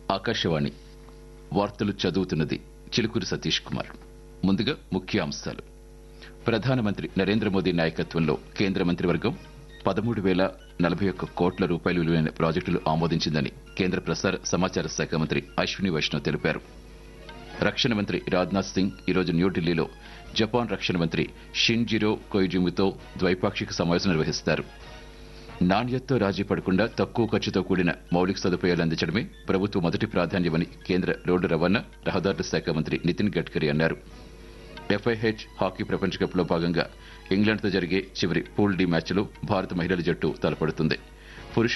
ఆకాశవాణి వార్తలు చదువుతున్నది చిలుకూరి సతీష్ కుమార్ ముందుగా ముఖ్య అంశాలు ప్రధానమంత్రి నరేంద్ర మోదీ నాయకత్వంలో కేంద్ర మంత్రివర్గం పదమూడు వేల నలభై ఒక్క కోట్ల రూపాయలు విలువైన ప్రాజెక్టులు ఆమోదించిందని కేంద్ర ప్రసార సమాచార శాఖ మంత్రి అశ్విని వైష్ణవ్ తెలిపారు రక్షణ మంత్రి రాజ్నాథ్ సింగ్ ఈరోజు న్యూఢిల్లీలో జపాన్ రక్షణ మంత్రి షిన్జిరో కొయిజుమితో ద్వైపాక్షిక సమావేశం నిర్వహిస్తారు నాణ్యతతో రాజీ పడకుండా తక్కువ ఖర్చుతో కూడిన మౌలిక సదుపాయాలు అందించడమే ప్రభుత్వ మొదటి ప్రాధాన్యమని కేంద్ర రోడ్డు రవాణా రహదారుల శాఖ మంత్రి నితిన్ గడ్కరీ అన్నారు ఎఫ్ఐహెచ్ హాకీ ప్రపంచ కప్లో భాగంగా ఇంగ్లాండ్తో జరిగే చివరి పూల్ డి మ్యాచ్లో భారత మహిళల జట్టు తలపడుతుంది